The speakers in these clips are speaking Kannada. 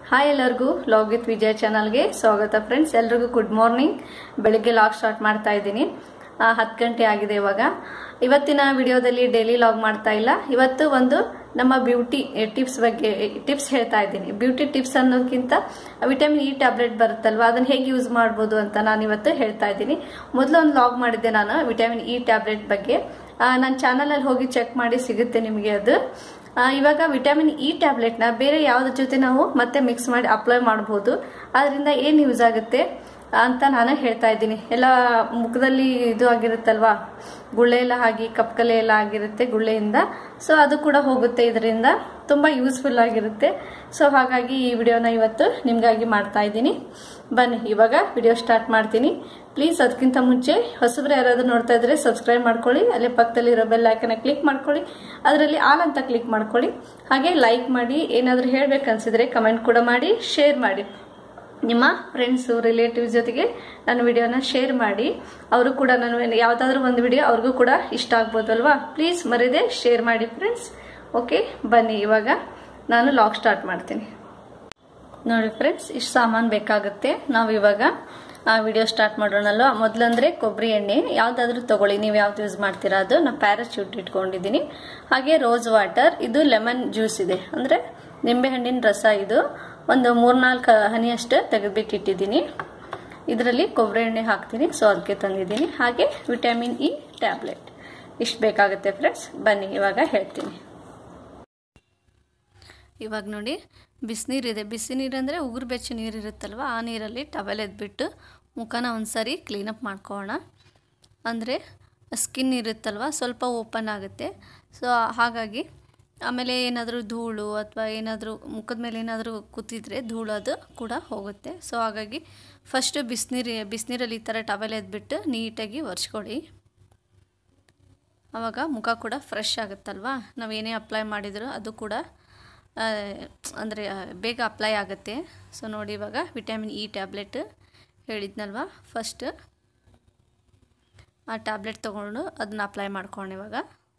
ಹಾಯ್ ಎಲ್ಲರಿಗೂ ಲಾಗ್ ವಿತ್ ವಿಜಯ್ ಚಾನಲ್ಗೆ ಸ್ವಾಗತ ಫ್ರೆಂಡ್ಸ್ ಎಲ್ರಿಗೂ ಗುಡ್ ಮಾರ್ನಿಂಗ್ ಬೆಳಿಗ್ಗೆ ಲಾಗ್ ಸ್ಟಾರ್ಟ್ ಮಾಡ್ತಾ ಇದ್ದೀನಿ ಹತ್ತು ಗಂಟೆ ಆಗಿದೆ ಇವಾಗ ಇವತ್ತಿನ ವಿಡಿಯೋದಲ್ಲಿ ಡೈಲಿ ಲಾಗ್ ಮಾಡ್ತಾ ಇಲ್ಲ ಇವತ್ತು ಒಂದು ನಮ್ಮ ಬ್ಯೂಟಿ ಟಿಪ್ಸ್ ಬಗ್ಗೆ ಟಿಪ್ಸ್ ಹೇಳ್ತಾ ಇದ್ದೀನಿ ಬ್ಯೂಟಿ ಟಿಪ್ಸ್ ಅನ್ನೋದಕ್ಕಿಂತ ವಿಟಮಿನ್ ಇ ಟ್ಯಾಬ್ಲೆಟ್ ಬರುತ್ತಲ್ವಾ ಅದನ್ನ ಹೇಗೆ ಯೂಸ್ ಮಾಡ್ಬೋದು ಅಂತ ನಾನು ಇವತ್ತು ಹೇಳ್ತಾ ಇದ್ದೀನಿ ಮೊದಲು ಒಂದು ಲಾಗ್ ಮಾಡಿದ್ದೆ ನಾನು ವಿಟಮಿನ್ ಇ ಟ್ಯಾಬ್ಲೆಟ್ ಬಗ್ಗೆ ನನ್ನ ಚಾನಲಲ್ಲಿ ಹೋಗಿ ಚೆಕ್ ಮಾಡಿ ಸಿಗುತ್ತೆ ನಿಮಗೆ ಅದು ಆ, ಇವಾಗ ವಿಟಮಿನ್ ಇ ಟ್ಯಾಬ್ಲೆಟ್ನ ಬೇರೆ ಯಾವುದ್ರ ಜೊತೆ ನಾವು ಮತ್ತೆ ಮಿಕ್ಸ್ ಮಾಡಿ ಅಪ್ಲೈ ಮಾಡ್ಬೋದು ಅದರಿಂದ ಏನು ಯೂಸ್ ಆಗುತ್ತೆ ಅಂತ ನಾನು ಹೇಳ್ತಾ ಇದ್ದೀನಿ ಎಲ್ಲ ಮುಖದಲ್ಲಿ ಇದು ಆಗಿರುತ್ತಲ್ವಾ ಗುಳ್ಳೆ ಎಲ್ಲ ಆಗಿ ಕಪ್ಕಲೆ ಎಲ್ಲ ಆಗಿರುತ್ತೆ ಗುಳ್ಳೆಯಿಂದ ಸೊ ಅದು ಕೂಡ ಹೋಗುತ್ತೆ ಇದರಿಂದ ತುಂಬ ಯೂಸ್ಫುಲ್ ಆಗಿರುತ್ತೆ ಸೊ ಹಾಗಾಗಿ ಈ ವಿಡಿಯೋನ ಇವತ್ತು ನಿಮಗಾಗಿ ಮಾಡ್ತಾ ಇದ್ದೀನಿ ಬನ್ನಿ ಇವಾಗ ವಿಡಿಯೋ ಸ್ಟಾರ್ಟ್ ಮಾಡ್ತೀನಿ ಪ್ಲೀಸ್ ಅದಕ್ಕಿಂತ ಮುಂಚೆ ಹೊಸಬ್ರು ಯಾರಾದರೂ ನೋಡ್ತಾ ಇದ್ರೆ ಸಬ್ಸ್ಕ್ರೈಬ್ ಮಾಡ್ಕೊಳ್ಳಿ ಅಲ್ಲಿ ಪಕ್ಕದಲ್ಲಿರೋ ಬೆಲ್ ಐಕನ್ನ ಕ್ಲಿಕ್ ಮಾಡ್ಕೊಳ್ಳಿ ಅದರಲ್ಲಿ ಆಲ್ ಅಂತ ಕ್ಲಿಕ್ ಮಾಡ್ಕೊಳ್ಳಿ ಹಾಗೆ ಲೈಕ್ ಮಾಡಿ ಏನಾದರೂ ಹೇಳ್ಬೇಕನ್ಸಿದ್ರೆ ಕಮೆಂಟ್ ಕೂಡ ಮಾಡಿ ಶೇರ್ ಮಾಡಿ ನಿಮ್ಮ ಫ್ರೆಂಡ್ಸು ರಿಲೇಟಿವ್ಸ್ ಜೊತೆಗೆ ನನ್ನ ವಿಡಿಯೋನ ಶೇರ್ ಮಾಡಿ ಅವರು ಕೂಡ ನಾನು ಯಾವುದಾದ್ರೂ ಒಂದು ವಿಡಿಯೋ ಅವ್ರಿಗೂ ಕೂಡ ಇಷ್ಟ ಆಗ್ಬೋದಲ್ವಾ ಪ್ಲೀಸ್ ಮರೀದೆ ಶೇರ್ ಮಾಡಿ ಫ್ರೆಂಡ್ಸ್ ಓಕೆ ಬನ್ನಿ ಇವಾಗ ನಾನು ಲಾಗ್ ಸ್ಟಾರ್ಟ್ ಮಾಡ್ತೀನಿ ನೋಡಿ ಫ್ರೆಂಡ್ಸ್ ಇಷ್ಟು ಸಾಮಾನು ಬೇಕಾಗುತ್ತೆ ನಾವು ಇವಾಗ ಆ ವಿಡಿಯೋ ಸ್ಟಾರ್ಟ್ ಮಾಡೋಣಲ್ವ ಮೊದಲಂದ್ರೆ ಕೊಬ್ಬರಿ ಎಣ್ಣೆ ಯಾವುದಾದ್ರೂ ತಗೊಳ್ಳಿ ನೀವು ಯಾವ್ದು ಯೂಸ್ ಮಾಡ್ತೀರಾ ಅದು ನಾನು ಪ್ಯಾರಾಚೂಟ್ ಇಟ್ಕೊಂಡಿದ್ದೀನಿ ಹಾಗೆ ರೋಸ್ ವಾಟರ್ ಇದು ಲೆಮನ್ ಜ್ಯೂಸ್ ಇದೆ ಅಂದರೆ ನಿಂಬೆಹಣ್ಣಿನ ರಸ ಇದು ಒಂದು ಮೂರ್ನಾಲ್ಕು ಹನಿಯಷ್ಟು ತೆಗೆದುಬಿಟ್ಟಿಟ್ಟಿದ್ದೀನಿ ಇದರಲ್ಲಿ ಕೊಬ್ಬರಿ ಎಣ್ಣೆ ಹಾಕ್ತೀನಿ ಸೊ ಅದಕ್ಕೆ ತಂದಿದ್ದೀನಿ ಹಾಗೆ ವಿಟಮಿನ್ ಇ ಟ್ಯಾಬ್ಲೆಟ್ ಇಷ್ಟು ಬೇಕಾಗುತ್ತೆ ಫ್ರೆಂಡ್ಸ್ ಬನ್ನಿ ಇವಾಗ ಹೇಳ್ತೀನಿ ಇವಾಗ ನೋಡಿ ಬಿಸಿನೀರಿದೆ ಬಿಸಿ ನೀರು ಅಂದರೆ ಉಗುರು ಬೆಚ್ಚ ನೀರು ಇರುತ್ತಲ್ವ ಆ ನೀರಲ್ಲಿ ಟವೆಲ್ ಎದ್ಬಿಟ್ಟು ಮುಖನ ಒಂದ್ಸರಿ ಕ್ಲೀನಪ್ ಮಾಡ್ಕೊಳ್ಳೋಣ ಅಂದರೆ ಸ್ಕಿನ್ ಇರುತ್ತಲ್ವ ಸ್ವಲ್ಪ ಓಪನ್ ಆಗುತ್ತೆ ಸೊ ಹಾಗಾಗಿ ಆಮೇಲೆ ಏನಾದರೂ ಧೂಳು ಅಥವಾ ಏನಾದರೂ ಮುಖದ ಮೇಲೆ ಏನಾದರೂ ಕೂತಿದ್ರೆ ಧೂಳು ಅದು ಕೂಡ ಹೋಗುತ್ತೆ ಸೊ ಹಾಗಾಗಿ ಫಸ್ಟು ಬಿಸಿನೀರು ಬಿಸಿನೀರಲ್ಲಿ ಈ ಥರ ಟವೆಲ್ ಎದ್ಬಿಟ್ಟು ನೀಟಾಗಿ ಒರೆಸ್ಕೊಳ್ಳಿ ಆವಾಗ ಮುಖ ಕೂಡ ಫ್ರೆಶ್ ಆಗುತ್ತಲ್ವ ನಾವು ಏನೇ ಅಪ್ಲೈ ಮಾಡಿದರೂ ಅದು ಕೂಡ ಅಂದರೆ ಬೇಗ ಅಪ್ಲೈ ಆಗುತ್ತೆ ಸೊ ನೋಡಿ ಇವಾಗ ವಿಟಮಿನ್ ಇ ಟ್ಯಾಬ್ಲೆಟ್ ಹೇಳಿದ್ನಲ್ವ ಫಸ್ಟ್ ಆ ಟ್ಯಾಬ್ಲೆಟ್ ತೊಗೊಂಡು ಅದನ್ನ ಅಪ್ಲೈ ಮಾಡ್ಕೊಂಡು ಇವಾಗ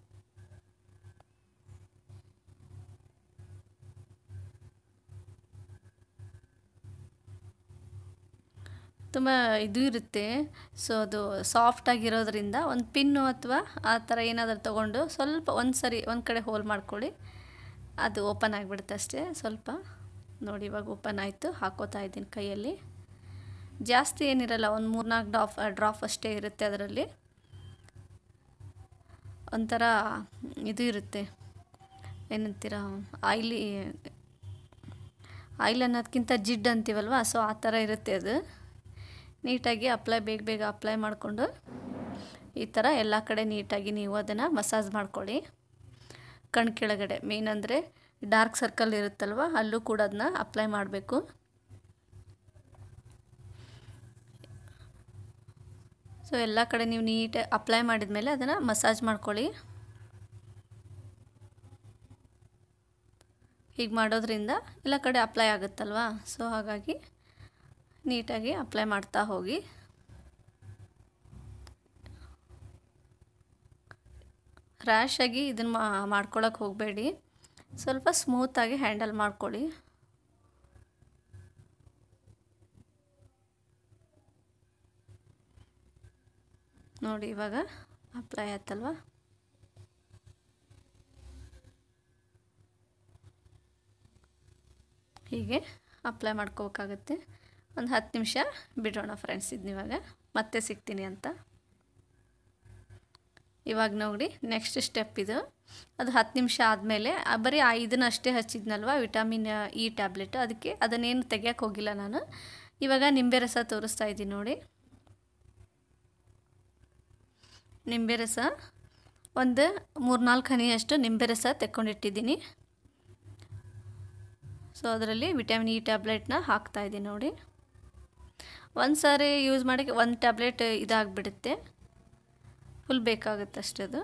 ತುಂಬ ಇದು ಇರುತ್ತೆ ಸೊ ಅದು ಸಾಫ್ಟ್ ಆಗಿರೋದ್ರಿಂದ ಒಂದು ಪಿನ್ನು ಅಥವಾ ಆ ಥರ ಏನಾದರೂ ತೊಗೊಂಡು ಸ್ವಲ್ಪ ಒಂದು ಸರಿ ಒಂದು ಕಡೆ ಹೋಲ್ ಮಾಡ್ಕೊಳ್ಳಿ ಅದು ಓಪನ್ ಆಗಿಬಿಡುತ್ತೆ ಅಷ್ಟೇ ಸ್ವಲ್ಪ ನೋಡಿ ಇವಾಗ ಓಪನ್ ಆಯಿತು ಹಾಕೋತಾ ಇದ್ದೀನಿ ಕೈಯಲ್ಲಿ ಜಾಸ್ತಿ ಏನಿರಲ್ಲ ಒಂದು ಮೂರ್ನಾಲ್ಕು ಡ್ರಾಪ್ ಡ್ರಾಪ್ ಅಷ್ಟೇ ಇರುತ್ತೆ ಅದರಲ್ಲಿ ಒಂಥರ ಇದು ಇರುತ್ತೆ ಏನಂತೀರ ಆಯ್ಲಿ ಆಯಿಲ್ ಅನ್ನೋದಕ್ಕಿಂತ ಜಿಡ್ ಅಂತೀವಲ್ವ ಸೊ ಆ ಥರ ಇರುತ್ತೆ ಅದು ನೀಟಾಗಿ ಅಪ್ಲೈ ಬೇಗ ಬೇಗ ಅಪ್ಲೈ ಮಾಡಿಕೊಂಡು ಈ ಥರ ಎಲ್ಲ ಕಡೆ ನೀಟಾಗಿ ನೀವು ಅದನ್ನು ಮಸಾಜ್ ಮಾಡ್ಕೊಳ್ಳಿ ಕಣ್ ಕೆಳಗಡೆ ಮೇನ್ ಅಂದರೆ ಡಾರ್ಕ್ ಸರ್ಕಲ್ ಇರುತ್ತಲ್ವ ಅಲ್ಲೂ ಕೂಡ ಅದನ್ನ ಅಪ್ಲೈ ಮಾಡಬೇಕು ಸೊ ಎಲ್ಲ ಕಡೆ ನೀವು ನೀಟಾಗಿ ಅಪ್ಲೈ ಮಾಡಿದ ಮೇಲೆ ಅದನ್ನು ಮಸಾಜ್ ಮಾಡ್ಕೊಳ್ಳಿ ಹೀಗೆ ಮಾಡೋದ್ರಿಂದ ಎಲ್ಲ ಕಡೆ ಅಪ್ಲೈ ಆಗುತ್ತಲ್ವ ಸೊ ಹಾಗಾಗಿ ನೀಟಾಗಿ ಅಪ್ಲೈ ಮಾಡ್ತಾ ಹೋಗಿ ರ್ಯಾಶಾಗಿ ಇದನ್ನು ಮಾಡ್ಕೊಳಕ್ಕೆ ಹೋಗಬೇಡಿ ಸ್ವಲ್ಪ ಸ್ಮೂತಾಗಿ ಹ್ಯಾಂಡಲ್ ಮಾಡ್ಕೊಳ್ಳಿ ನೋಡಿ ಇವಾಗ ಅಪ್ಲೈ ಆಯ್ತಲ್ವ ಹೀಗೆ ಅಪ್ಲೈ ಮಾಡ್ಕೋಬೇಕಾಗತ್ತೆ ಒಂದು ಹತ್ತು ನಿಮಿಷ ಬಿಡೋಣ ಫ್ರೆಂಡ್ಸ್ ಇದನ್ನಿವಾಗ ಮತ್ತೆ ಸಿಗ್ತೀನಿ ಅಂತ ಇವಾಗ ನೋಡಿ ನೆಕ್ಸ್ಟ್ ಸ್ಟೆಪ್ ಇದು ಅದು ಹತ್ತು ನಿಮಿಷ ಆದಮೇಲೆ ಬರೀ ಇದನ್ನ ಅಷ್ಟೇ ಹಚ್ಚಿದ್ನಲ್ವ ವಿಟಮಿನ್ ಇ ಟ್ಯಾಬ್ಲೆಟ್ ಅದಕ್ಕೆ ಅದನ್ನೇನು ತೆಗಿಯೋಕ್ಕೆ ಹೋಗಿಲ್ಲ ನಾನು ಇವಾಗ ನಿಂಬೆ ರಸ ತೋರಿಸ್ತಾ ಇದ್ದೀನಿ ನೋಡಿ ನಿಂಬೆ ರಸ ಒಂದು ಮೂರ್ನಾಲ್ಕು ಹನಿಯಷ್ಟು ನಿಂಬೆ ರಸ ತೆಕ್ಕೊಂಡಿಟ್ಟಿದ್ದೀನಿ ಸೊ ಅದರಲ್ಲಿ ವಿಟಮಿನ್ ಇ ಟ್ಯಾಬ್ಲೆಟ್ನ ಹಾಕ್ತಾಯಿದ್ದೀನಿ ನೋಡಿ ಒಂದು ಸಾರಿ ಯೂಸ್ ಮಾಡಿ ಒಂದು ಟ್ಯಾಬ್ಲೆಟ್ ಇದಾಗಿಬಿಡುತ್ತೆ ಫುಲ್ ಬೇಕಾಗುತ್ತೆ ಅಷ್ಟೇ ಅದು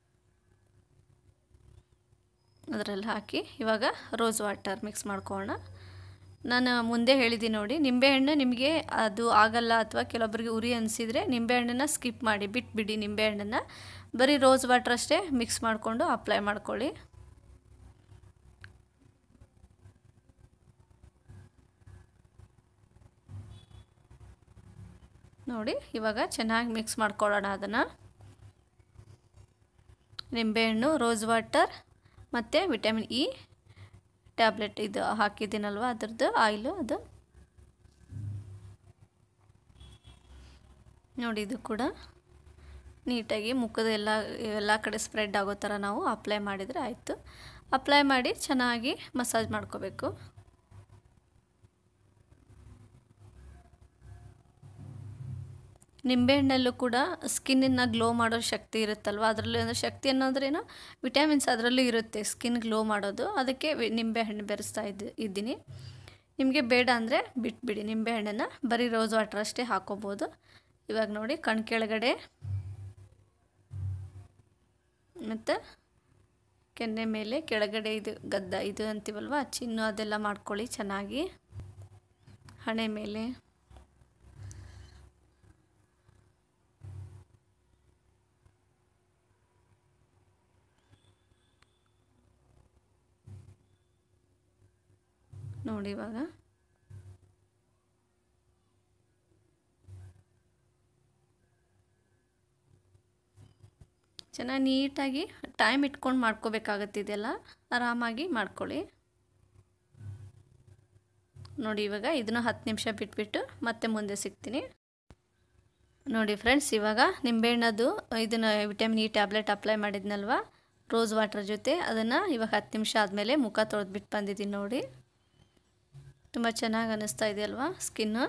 ಅದರಲ್ಲಿ ಹಾಕಿ ಇವಾಗ ರೋಸ್ ವಾಟರ್ ಮಿಕ್ಸ್ ಮಾಡ್ಕೊಳ್ಳೋಣ ನಾನು ಮುಂದೆ ಹೇಳಿದ್ದೀನಿ ನೋಡಿ ನಿಂಬೆಹಣ್ಣು ನಿಮಗೆ ಅದು ಆಗಲ್ಲ ಅಥವಾ ಕೆಲವೊಬ್ಬರಿಗೆ ಉರಿ ಅನಿಸಿದರೆ ನಿಂಬೆಹಣ್ಣನ್ನು ಸ್ಕಿಪ್ ಮಾಡಿ ಬಿಟ್ಬಿಡಿ ನಿಂಬೆಹಣ್ಣನ್ನು ಬರೀ ರೋಸ್ ವಾಟರ್ ಅಷ್ಟೇ ಮಿಕ್ಸ್ ಮಾಡಿಕೊಂಡು ಅಪ್ಲೈ ಮಾಡ್ಕೊಳ್ಳಿ ನೋಡಿ ಇವಾಗ ಚೆನ್ನಾಗಿ ಮಿಕ್ಸ್ ಮಾಡ್ಕೊಳ್ಳೋಣ ಅದನ್ನು ನಿಂಬೆಹಣ್ಣು ರೋಸ್ ವಾಟರ್ ಮತ್ತು ವಿಟಮಿನ್ ಇ ಟ್ಯಾಬ್ಲೆಟ್ ಇದು ಹಾಕಿದ್ದೀನಲ್ವ ಅದ್ರದ್ದು ಆಯಿಲು ಅದು ನೋಡಿ ಇದು ಕೂಡ ನೀಟಾಗಿ ಮುಖದ ಎಲ್ಲ ಎಲ್ಲ ಕಡೆ ಸ್ಪ್ರೆಡ್ ಆಗೋ ಥರ ನಾವು ಅಪ್ಲೈ ಮಾಡಿದರೆ ಆಯಿತು ಅಪ್ಲೈ ಮಾಡಿ ಚೆನ್ನಾಗಿ ಮಸಾಜ್ ಮಾಡ್ಕೋಬೇಕು ನಿಂಬೆಹಣ್ಣಲ್ಲೂ ಕೂಡ ಸ್ಕಿನ್ನನ್ನು ಗ್ಲೋ ಮಾಡೋ ಶಕ್ತಿ ಇರುತ್ತಲ್ವ ಅದರಲ್ಲಿ ಅಂದರೆ ಶಕ್ತಿ ಅನ್ನೋದ್ರೇನು ವಿಟಮಿನ್ಸ್ ಅದರಲ್ಲೂ ಇರುತ್ತೆ ಸ್ಕಿನ್ ಗ್ಲೋ ಮಾಡೋದು ಅದಕ್ಕೆ ನಿಂಬೆಹಣ್ಣು ಬೆರೆಸ್ತಾ ಇದ್ದು ಇದ್ದೀನಿ ನಿಮಗೆ ಬೇಡ ಅಂದರೆ ಬಿಟ್ಬಿಡಿ ನಿಂಬೆಹಣ್ಣನ್ನು ಬರೀ ರೋಸ್ ವಾಟರ್ ಅಷ್ಟೇ ಹಾಕೋಬೋದು ಇವಾಗ ನೋಡಿ ಕಣ್ ಕೆಳಗಡೆ ಮತ್ತು ಕೆನ್ನೆ ಮೇಲೆ ಕೆಳಗಡೆ ಇದು ಗದ್ದ ಇದು ಅಂತೀವಲ್ವ ಚಿನ್ನು ಅದೆಲ್ಲ ಮಾಡ್ಕೊಳ್ಳಿ ಚೆನ್ನಾಗಿ ಹಣೆ ಮೇಲೆ ನೋಡಿ ಇವಾಗ ಚೆನ್ನಾಗಿ ನೀಟಾಗಿ ಟೈಮ್ ಇಟ್ಕೊಂಡು ಮಾಡ್ಕೋಬೇಕಾಗತ್ತೆ ಇದೆಲ್ಲ ಆರಾಮಾಗಿ ಮಾಡ್ಕೊಳ್ಳಿ ನೋಡಿ ಇವಾಗ ಇದನ್ನು ಹತ್ತು ನಿಮಿಷ ಬಿಟ್ಬಿಟ್ಟು ಮತ್ತೆ ಮುಂದೆ ಸಿಗ್ತೀನಿ ನೋಡಿ ಫ್ರೆಂಡ್ಸ್ ಇವಾಗ ನಿಂಬೆಹಣ್ಣದು ಇದನ್ನು ವಿಟಮಿನ್ ಇ ಟ್ಯಾಬ್ಲೆಟ್ ಅಪ್ಲೈ ಮಾಡಿದ್ನಲ್ವ ರೋಸ್ ವಾಟರ್ ಜೊತೆ ಅದನ್ನು ಇವಾಗ ಹತ್ತು ನಿಮಿಷ ಆದಮೇಲೆ ಮುಖ ತೊಳೆದ್ಬಿಟ್ಟು ಬಂದಿದ್ದೀನಿ ನೋಡಿ ತುಂಬ ಚೆನ್ನಾಗಿ ಅನ್ನಿಸ್ತಾ ಇದೆಯಲ್ವಾ ಸ್ಕಿನ್ನು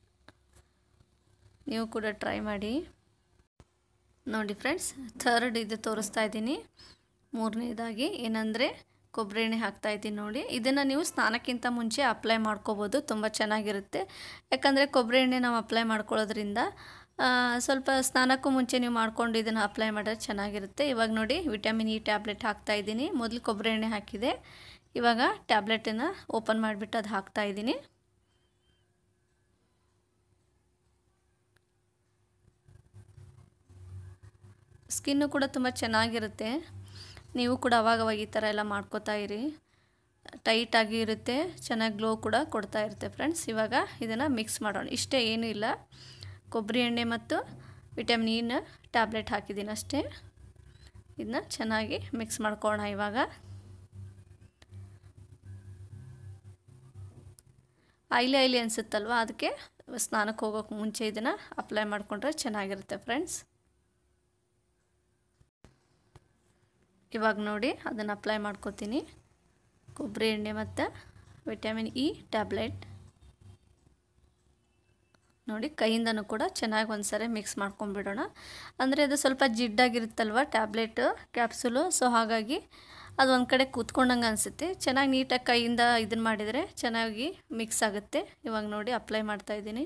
ನೀವು ಕೂಡ ಟ್ರೈ ಮಾಡಿ ನೋಡಿ ಫ್ರೆಂಡ್ಸ್ ಥರ್ಡ್ ಇದು ತೋರಿಸ್ತಾ ಇದ್ದೀನಿ ಮೂರನೇದಾಗಿ ಏನಂದರೆ ಕೊಬ್ಬರಿ ಎಣ್ಣೆ ಹಾಕ್ತಾ ಇದ್ದೀನಿ ನೋಡಿ ಇದನ್ನು ನೀವು ಸ್ನಾನಕ್ಕಿಂತ ಮುಂಚೆ ಅಪ್ಲೈ ಮಾಡ್ಕೋಬೋದು ತುಂಬ ಚೆನ್ನಾಗಿರುತ್ತೆ ಯಾಕಂದರೆ ಕೊಬ್ಬರಿ ಎಣ್ಣೆ ನಾವು ಅಪ್ಲೈ ಮಾಡ್ಕೊಳ್ಳೋದ್ರಿಂದ ಸ್ವಲ್ಪ ಸ್ನಾನಕ್ಕೂ ಮುಂಚೆ ನೀವು ಮಾಡ್ಕೊಂಡು ಇದನ್ನು ಅಪ್ಲೈ ಮಾಡಿದ್ರೆ ಚೆನ್ನಾಗಿರುತ್ತೆ ಇವಾಗ ನೋಡಿ ವಿಟಮಿನ್ ಇ ಟ್ಯಾಬ್ಲೆಟ್ ಹಾಕ್ತಾ ಇದ್ದೀನಿ ಮೊದಲು ಕೊಬ್ಬರಿ ಎಣ್ಣೆ ಹಾಕಿದೆ ಇವಾಗ ಟ್ಯಾಬ್ಲೆಟನ್ನು ಓಪನ್ ಮಾಡಿಬಿಟ್ಟು ಅದು ಹಾಕ್ತಾ ಇದ್ದೀನಿ ಸ್ಕಿನ್ನು ಕೂಡ ತುಂಬ ಚೆನ್ನಾಗಿರುತ್ತೆ ನೀವು ಕೂಡ ಅವಾಗವಾಗ ಈ ಥರ ಎಲ್ಲ ಮಾಡ್ಕೋತಾ ಇರಿ ಟೈಟಾಗಿ ಇರುತ್ತೆ ಚೆನ್ನಾಗಿ ಗ್ಲೋ ಕೂಡ ಕೊಡ್ತಾ ಇರುತ್ತೆ ಫ್ರೆಂಡ್ಸ್ ಇವಾಗ ಇದನ್ನು ಮಿಕ್ಸ್ ಮಾಡೋಣ ಇಷ್ಟೇ ಏನೂ ಇಲ್ಲ ಕೊಬ್ಬರಿ ಎಣ್ಣೆ ಮತ್ತು ವಿಟಮಿನ್ ಇನ ಟ್ಯಾಬ್ಲೆಟ್ ಹಾಕಿದ್ದೀನಿ ಅಷ್ಟೇ ಇದನ್ನ ಚೆನ್ನಾಗಿ ಮಿಕ್ಸ್ ಮಾಡ್ಕೊಳ್ಳೋಣ ಇವಾಗ ಆಯ್ಲಿ ಆಯ್ಲಿ ಅನಿಸುತ್ತಲ್ವ ಅದಕ್ಕೆ ಸ್ನಾನಕ್ಕೆ ಹೋಗೋಕ್ಕೆ ಮುಂಚೆ ಇದನ್ನು ಅಪ್ಲೈ ಮಾಡಿಕೊಂಡ್ರೆ ಚೆನ್ನಾಗಿರುತ್ತೆ ಫ್ರೆಂಡ್ಸ್ ಇವಾಗ ನೋಡಿ ಅದನ್ನು ಅಪ್ಲೈ ಮಾಡ್ಕೋತೀನಿ ಕೊಬ್ಬರಿ ಎಣ್ಣೆ ಮತ್ತು ವಿಟಮಿನ್ ಇ ಟ್ಯಾಬ್ಲೆಟ್ ನೋಡಿ ಕೈಯಿಂದನೂ ಕೂಡ ಚೆನ್ನಾಗಿ ಒಂದ್ಸರಿ ಮಿಕ್ಸ್ ಮಾಡ್ಕೊಂಡ್ಬಿಡೋಣ ಅಂದರೆ ಅದು ಸ್ವಲ್ಪ ಜಿಡ್ಡಾಗಿರುತ್ತಲ್ವ ಟ್ಯಾಬ್ಲೆಟು ಕ್ಯಾಪ್ಸುಲು ಸೊ ಹಾಗಾಗಿ ಅದು ಒಂದು ಕಡೆ ಕೂತ್ಕೊಂಡಂಗೆ ಅನಿಸುತ್ತೆ ಚೆನ್ನಾಗಿ ನೀಟಾಗಿ ಕೈಯಿಂದ ಇದನ್ನು ಮಾಡಿದರೆ ಚೆನ್ನಾಗಿ ಮಿಕ್ಸ್ ಆಗುತ್ತೆ ಇವಾಗ ನೋಡಿ ಅಪ್ಲೈ ಮಾಡ್ತಾಯಿದ್ದೀನಿ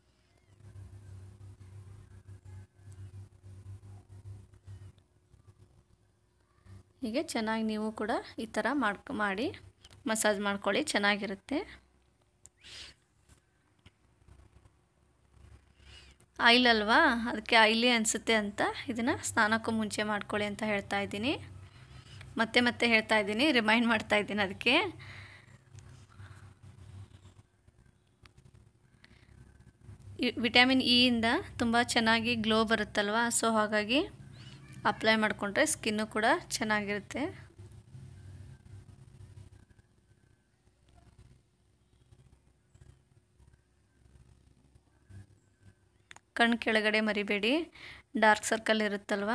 ಹೀಗೆ ಚೆನ್ನಾಗಿ ನೀವು ಕೂಡ ಈ ಥರ ಮಾಡ್ಕೊ ಮಾಡಿ ಮಸಾಜ್ ಮಾಡ್ಕೊಳ್ಳಿ ಚೆನ್ನಾಗಿರುತ್ತೆ ಆಯಿಲ್ ಅಲ್ವಾ ಅದಕ್ಕೆ ಆಯಿಲಿ ಅನಿಸುತ್ತೆ ಅಂತ ಇದನ್ನು ಸ್ನಾನಕ್ಕೂ ಮುಂಚೆ ಮಾಡ್ಕೊಳ್ಳಿ ಅಂತ ಹೇಳ್ತಾ ಇದ್ದೀನಿ ಮತ್ತೆ ಮತ್ತೆ ಹೇಳ್ತಾ ಇದ್ದೀನಿ ರಿಮೈಂಡ್ ಮಾಡ್ತಾ ಇದ್ದೀನಿ ಅದಕ್ಕೆ ವಿಟಮಿನ್ ಇಯಿಂದ ತುಂಬ ಚೆನ್ನಾಗಿ ಗ್ಲೋ ಬರುತ್ತಲ್ವ ಸೊ ಹಾಗಾಗಿ ಅಪ್ಲೈ ಮಾಡಿಕೊಂಡ್ರೆ ಸ್ಕಿನ್ನು ಕೂಡ ಚೆನ್ನಾಗಿರುತ್ತೆ ಕಣ್ಣು ಕೆಳಗಡೆ ಮರಿಬೇಡಿ ಡಾರ್ಕ್ ಸರ್ಕಲ್ ಇರುತ್ತಲ್ವ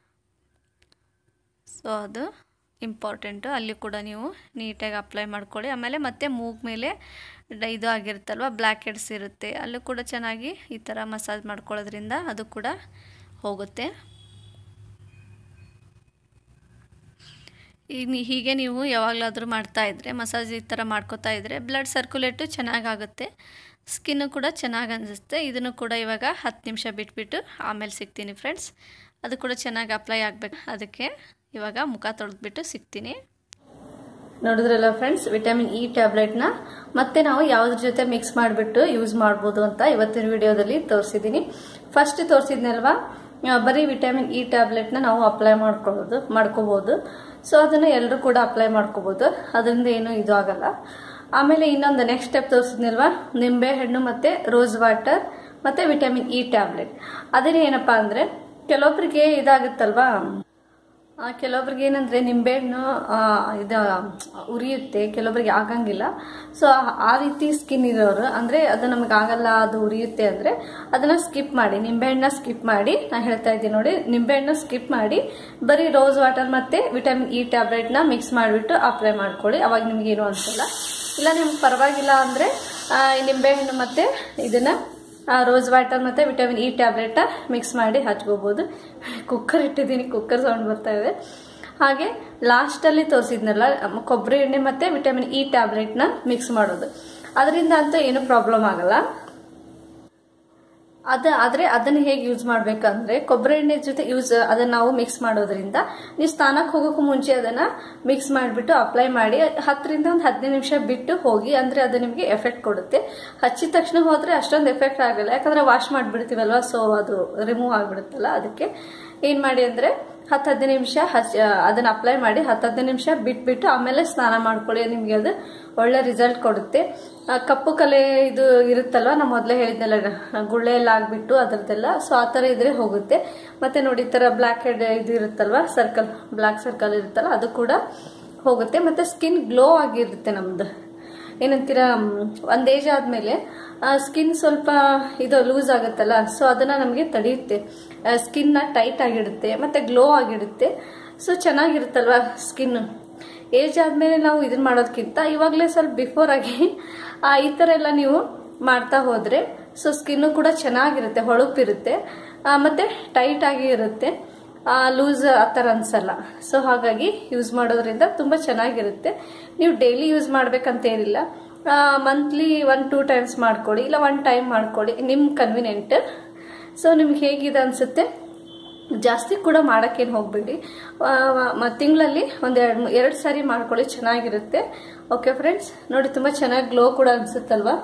ಸೊ ಅದು ಇಂಪಾರ್ಟೆಂಟು ಅಲ್ಲಿ ಕೂಡ ನೀವು ನೀಟಾಗಿ ಅಪ್ಲೈ ಮಾಡ್ಕೊಳ್ಳಿ ಆಮೇಲೆ ಮತ್ತೆ ಮೂಗ್ ಮೇಲೆ ಇದು ಆಗಿರುತ್ತಲ್ವ ಬ್ಲ್ಯಾಕ್ ಹೆಡ್ಸ್ ಇರುತ್ತೆ ಅಲ್ಲೂ ಕೂಡ ಚೆನ್ನಾಗಿ ಈ ಥರ ಮಸಾಜ್ ಮಾಡ್ಕೊಳ್ಳೋದ್ರಿಂದ ಅದು ಕೂಡ ಹೋಗುತ್ತೆ ಈಗ ಹೀಗೆ ನೀವು ಯಾವಾಗಲಾದರೂ ಮಾಡ್ತಾಯಿದ್ರೆ ಮಸಾಜ್ ಈ ಥರ ಮಾಡ್ಕೋತಾ ಇದ್ದರೆ ಬ್ಲಡ್ ಸರ್ಕ್ಯುಲೇಟು ಚೆನ್ನಾಗಾಗುತ್ತೆ ಸ್ಕಿನ್ನು ಕೂಡ ಚೆನ್ನಾಗಿ ಅನಿಸುತ್ತೆ ಇದನ್ನು ಕೂಡ ಇವಾಗ ಹತ್ತು ನಿಮಿಷ ಬಿಟ್ಬಿಟ್ಟು ಆಮೇಲೆ ಸಿಗ್ತೀನಿ ಫ್ರೆಂಡ್ಸ್ ಅದು ಕೂಡ ಚೆನ್ನಾಗಿ ಅಪ್ಲೈ ಆಗಬೇಕು ಅದಕ್ಕೆ ಇವಾಗ ಮುಖ ತೊಳೆದ್ಬಿಟ್ಟು ಸಿಗ್ತೀನಿ ನೋಡಿದ್ರಲ್ಲ ಫ್ರೆಂಡ್ಸ್ ವಿಟಮಿನ್ ಇ ಟ್ಯಾಬ್ಲೆಟ್ನ ಮತ್ತೆ ನಾವು ಯಾವುದ್ರ ಜೊತೆ ಮಿಕ್ಸ್ ಮಾಡಿಬಿಟ್ಟು ಯೂಸ್ ಮಾಡ್ಬೋದು ಅಂತ ಇವತ್ತಿನ ವಿಡಿಯೋದಲ್ಲಿ ತೋರಿಸಿದ್ದೀನಿ ಫಸ್ಟ್ ತೋರಿಸಿದ್ನಲ್ವಾ ಬರೀ ವಿಟಮಿನ್ ಇ ಟ್ಯಾಬ್ಲೆಟ್ನ ನಾವು ಅಪ್ಲೈ ಮಾಡ್ಕೊಳ್ಳೋದು ಮಾಡ್ಕೋಬೋದು ಸೊ ಅದನ್ನು ಎಲ್ಲರೂ ಕೂಡ ಅಪ್ಲೈ ಮಾಡ್ಕೋಬೋದು ಅದರಿಂದ ಏನು ಇದು ಆಗಲ್ಲ ಆಮೇಲೆ ಇನ್ನೊಂದು ನೆಕ್ಸ್ಟ್ ಸ್ಟೆಪ್ ತೋರಿಸಿದ್ನಲ್ವಾ ನಿಂಬೆ ಹಣ್ಣು ಮತ್ತು ರೋಸ್ ವಾಟರ್ ಮತ್ತು ವಿಟಮಿನ್ ಇ ಟ್ಯಾಬ್ಲೆಟ್ ಅದೇನೇ ಏನಪ್ಪ ಅಂದರೆ ಕೆಲವೊಬ್ಬರಿಗೆ ಇದಾಗುತ್ತಲ್ವಾ ಆ, ಕೆಲವೊಬ್ರಿಗೆ ಏನಂದ್ರೆ ನಿಂಬೆಹಣ್ಣು ಆ, ಇದು ಉರಿಯುತ್ತೆ ಕೆಲವೊಬ್ರಿಗೆ ಆಗಂಗಿಲ್ಲ ಸೊ ಆ ರೀತಿ ಸ್ಕಿನ್ ಇರೋರು ಅಂದ್ರೆ ಅದು ನಮಗೆ ಆಗಲ್ಲ ಅದು ಉರಿಯುತ್ತೆ ಅಂದ್ರೆ ಅದನ್ನ ಸ್ಕಿಪ್ ಮಾಡಿ ನಿಂಬೆಹಣ್ಣ ಸ್ಕಿಪ್ ಮಾಡಿ ನಾ ಹೇಳ್ತಾ ಇದ್ದೀನಿ ನೋಡಿ ನಿಂಬೆಹಣ್ಣು ಸ್ಕಿಪ್ ಮಾಡಿ ಬರೀ ರೋಸ್ ವಾಟರ್ ಮತ್ತೆ ವಿಟಮಿನ್ ಇ ಟ್ಯಾಬ್ಲೆಟ್ನ ಮಿಕ್ಸ್ ಮಾಡಿಬಿಟ್ಟು ಅಪ್ಲೈ ಮಾಡ್ಕೊಳ್ಳಿ ಅವಾಗ ನಿಮ್ಗೆ ಏನು ಅನ್ಸಲ್ಲ ಇಲ್ಲ ನಿಮ್ಗೆ ಪರವಾಗಿಲ್ಲ ಅಂದ್ರೆ ಆ, ಈ ನಿಂಬೆಹಣ್ಣು ಮತ್ತೆ ಇದನ್ನ ಆ, ರೋಸ್ ವಾಟರ್ ಮತ್ತು ವಿಟಮಿನ್ ಇ ಟ್ಯಾಬ್ಲೆಟ್ ಮಿಕ್ಸ್ ಮಾಡಿ ಹಚ್ಕೋಬೋದು ಕುಕ್ಕರ್ ಇಟ್ಟಿದ್ದೀನಿ ಕುಕ್ಕರ್ ಸೌಂಡ್ ಬರ್ತಾ ಇದೆ ಹಾಗೆ ಲಾಸ್ಟಲ್ಲಿ ತೋರಿಸಿದ್ನಲ್ಲ ಕೊಬ್ಬರಿ ಎಣ್ಣೆ ಮತ್ತು ವಿಟಮಿನ್ ಇ ಟ್ಯಾಬ್ಲೆಟ್ನ ಮಿಕ್ಸ್ ಮಾಡೋದು ಅದರಿಂದ ಅಂತೂ ಏನು ಪ್ರಾಬ್ಲಮ್ ಆಗಲ್ಲ ಅದ ಆದರೆ ಅದನ್ನು ಹೇಗೆ ಯೂಸ್ ಮಾಡಬೇಕಂದ್ರೆ ಕೊಬ್ಬರಿ ಎಣ್ಣೆ ಜೊತೆ ಯೂಸ್ ಅದನ್ನ ನಾವು ಮಿಕ್ಸ್ ಮಾಡೋದ್ರಿಂದ ನೀವು ಸ್ನಾನಕ್ಕೆ ಹೋಗೋಕ್ಕೂ ಮುಂಚೆ ಅದನ್ನ ಮಿಕ್ಸ್ ಮಾಡಿಬಿಟ್ಟು ಅಪ್ಲೈ ಮಾಡಿ ಹತ್ತರಿಂದ ಒಂದು ಹದಿನೈದು ನಿಮಿಷ ಬಿಟ್ಟು ಹೋಗಿ ಅಂದ್ರೆ ಅದು ನಿಮಗೆ ಎಫೆಕ್ಟ್ ಕೊಡುತ್ತೆ ಹಚ್ಚಿದ ತಕ್ಷಣ ಹೋದ್ರೆ ಅಷ್ಟೊಂದು ಎಫೆಕ್ಟ್ ಆಗಲ್ಲ ಯಾಕಂದ್ರೆ ವಾಶ್ ಮಾಡಿಬಿಡ್ತೀವಲ್ವ ಸೊ ಅದು ರಿಮೂವ್ ಆಗಿಬಿಡುತ್ತಲ್ಲ ಅದಕ್ಕೆ ಏನು ಮಾಡಿ ಅಂದ್ರೆ ಹತ್ತು ಹದಿನೈದು ನಿಮಿಷ ಹಚ್ ಅದನ್ನ ಅಪ್ಲೈ ಮಾಡಿ ಹತ್ತು ಹದಿನೈದು ನಿಮಿಷ ಬಿಟ್ಬಿಟ್ಟು ಆಮೇಲೆ ಸ್ನಾನ ಮಾಡ್ಕೊಳ್ಳಿ ನಿಮಗೆ ಅದು ಒಳ್ಳೆ ರಿಸಲ್ಟ್ ಕೊಡುತ್ತೆ ಆ, ಕಪ್ಪು ಕಲೆ ಇದು ಇರುತ್ತಲ್ವ ನಾ ಮೊದಲೇ ಹೇಳಿದ್ನಲ್ಲ ಗುಳ್ಳೆ ಎಲ್ಲ ಆಗ್ಬಿಟ್ಟು ಅದರದ್ದೆಲ್ಲ ಸೊ ಆ ಥರ ಇದ್ರೆ ಹೋಗುತ್ತೆ ಮತ್ತೆ ನೋಡಿ ಈ ಥರ ಬ್ಲ್ಯಾಕ್ ಹೆಡ್ ಇದು ಇರುತ್ತಲ್ವ ಸರ್ಕಲ್ ಬ್ಲ್ಯಾಕ್ ಸರ್ಕಲ್ ಇರುತ್ತಲ್ಲ ಅದು ಕೂಡ ಹೋಗುತ್ತೆ ಮತ್ತೆ ಸ್ಕಿನ್ ಗ್ಲೋ ಆಗಿರುತ್ತೆ ನಮ್ದು ಏನಂತೀರ ಮ್, ಒಂದ್ ಏಜ್ ಆದ್ಮೇಲೆ ಸ್ಕಿನ್ ಸ್ವಲ್ಪ ಇದು ಲೂಸ್ ಆಗುತ್ತಲ್ಲ ಸೊ ಅದನ್ನ ನಮಗೆ ತಡೆಯುತ್ತೆ ಸ್ಕಿನ್ನ ಟೈಟ್ ಆಗಿಡುತ್ತೆ ಮತ್ತೆ ಗ್ಲೋ ಆಗಿಡುತ್ತೆ ಸೊ ಚೆನ್ನಾಗಿರುತ್ತಲ್ವಾ ಸ್ಕಿನ್ ಏಜ್ ಆದ್ಮೇಲೆ ನಾವು ಇದನ್ನ ಮಾಡೋದಕ್ಕಿಂತ ಇವಾಗಲೇ ಸ್ವಲ್ಪ ಬಿಫೋರ್ ಆಗಿ ಆ, ಈ ಥರ ಎಲ್ಲ ನೀವು ಮಾಡ್ತಾ ಹೋದ್ರೆ ಸೊ ಸ್ಕಿನ್ನು ಕೂಡ ಚೆನ್ನಾಗಿರುತ್ತೆ ಹೊಳಪಿರುತ್ತೆ ಆ, ಮತ್ತೆ ಟೈಟ್ ಆಗಿ ಇರುತ್ತೆ ಲೂಸ್ ಆ ಥರ ಅನ್ಸಲ್ಲ ಸೊ ಹಾಗಾಗಿ ಯೂಸ್ ಮಾಡೋದ್ರಿಂದ ತುಂಬ ಚೆನ್ನಾಗಿರುತ್ತೆ ನೀವು ಡೈಲಿ ಯೂಸ್ ಮಾಡ್ಬೇಕಂತ ಏನಿಲ್ಲ ಮಂತ್ಲಿ ಒನ್ ಟೂ ಟೈಮ್ಸ್ ಮಾಡ್ಕೊಳ್ಳಿ ಇಲ್ಲ ಒನ್ ಟೈಮ್ ಮಾಡ್ಕೊಳ್ಳಿ ನಿಮ್ಮ ಕನ್ವಿನೆಂಟ್ ಸೊ ನಿಮ್ಗೆ ಹೇಗಿದೆ ಅನಿಸುತ್ತೆ ಜಾಸ್ತಿ ಕೂಡ ಮಾಡೋಕ್ಕೇನು ಹೋಗ್ಬೇಡಿ ತಿಂಗಳಲ್ಲಿ ಒಂದು ಎರಡು ಎರಡು ಸಾರಿ ಮಾಡ್ಕೊಳ್ಳಿ ಚೆನ್ನಾಗಿರುತ್ತೆ ಓಕೆ ಫ್ರೆಂಡ್ಸ್ ನೋಡಿ ತುಂಬ ಚೆನ್ನಾಗಿ ಗ್ಲೋ ಕೂಡ ಅನಿಸುತ್ತಲ್ವಾ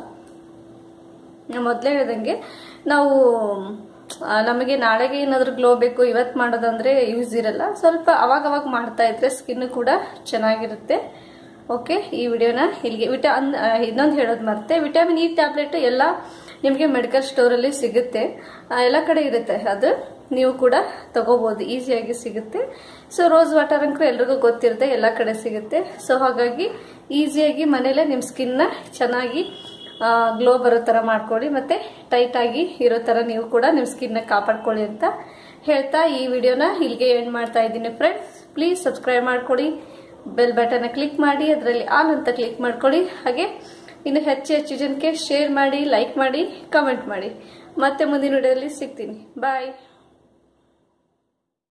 ನಾನು ಮೊದಲೇ ಹೇಳ್ದಂಗೆ ನಾವು ಆ, ನಮಗೆ ನಾಳೆಗೆ ಏನಾದರೂ ಗ್ಲೋ ಬೇಕು ಇವತ್ತು ಮಾಡೋದಂದ್ರೆ ಯೂಸ್ ಇರಲ್ಲ ಸ್ವಲ್ಪ ಅವಾಗ ಅವಾಗ ಮಾಡ್ತಾ ಇದ್ರೆ ಸ್ಕಿನ್ ಕೂಡ ಚೆನ್ನಾಗಿರುತ್ತೆ ಓಕೆ ಈ ವಿಡಿಯೋನ ಇಲ್ಲಿಗೆ ವಿಟಾ ಇನ್ನೊಂದು ಹೇಳೋದು ಮತ್ತೆ ವಿಟಮಿನ್ ಇ ಟ್ಯಾಬ್ಲೆಟ್ ಎಲ್ಲ ನಿಮಗೆ ಮೆಡಿಕಲ್ ಸ್ಟೋರಲ್ಲಿ ಸಿಗುತ್ತೆ ಆ, ಎಲ್ಲ ಕಡೆ ಇರುತ್ತೆ ಅದು ನೀವು ಕೂಡ ತಗೋಬಹುದು ಈಸಿಯಾಗಿ ಸಿಗುತ್ತೆ ಸೊ ರೋಸ್ ವಾಟರ್ ಅಂಕರು ಎಲ್ರಿಗೂ ಗೊತ್ತಿರುತ್ತೆ ಎಲ್ಲ ಕಡೆ ಸಿಗುತ್ತೆ ಸೊ ಹಾಗಾಗಿ ಈಸಿಯಾಗಿ ಮನೇಲೆ ನಿಮ್ಮ ಸ್ಕಿನ್ನ ಚೆನ್ನಾಗಿ ಗ್ಲೋ ಬರೋ ಥರ ಮಾಡ್ಕೊಳ್ಳಿ ಮತ್ತೆ ಟೈಟ್ ಆಗಿ ಇರೋ ಥರ ನೀವು ಕೂಡ ನಿಮ್ಮ ಸ್ಕಿನ್ನ ಕಾಪಾಡ್ಕೊಳ್ಳಿ ಅಂತ ಹೇಳ್ತಾ ಈ ವಿಡಿಯೋನ ಇಲ್ಲಿಗೆ ಎಂಡ್ ಮಾಡ್ತಾ ಇದ್ದೀನಿ ಫ್ರೆಂಡ್ಸ್ ಪ್ಲೀಸ್ ಸಬ್ಸ್ಕ್ರೈಬ್ ಮಾಡ್ಕೊಳ್ಳಿ ಬೆಲ್ ಬಟನ್ನ ಕ್ಲಿಕ್ ಮಾಡಿ ಅದರಲ್ಲಿ ಆಲ್ ಅಂತ ಕ್ಲಿಕ್ ಮಾಡ್ಕೊಳ್ಳಿ ಹಾಗೆ ಇನ್ನು ಹೆಚ್ಚು ಹೆಚ್ಚು ಜನಕ್ಕೆ ಶೇರ್ ಮಾಡಿ ಲೈಕ್ ಮಾಡಿ ಕಮೆಂಟ್ ಮಾಡಿ ಮತ್ತೆ ಮುಂದಿನ ವಿಡಿಯೋದಲ್ಲಿ ಸಿಗ್ತೀನಿ ಬಾಯ್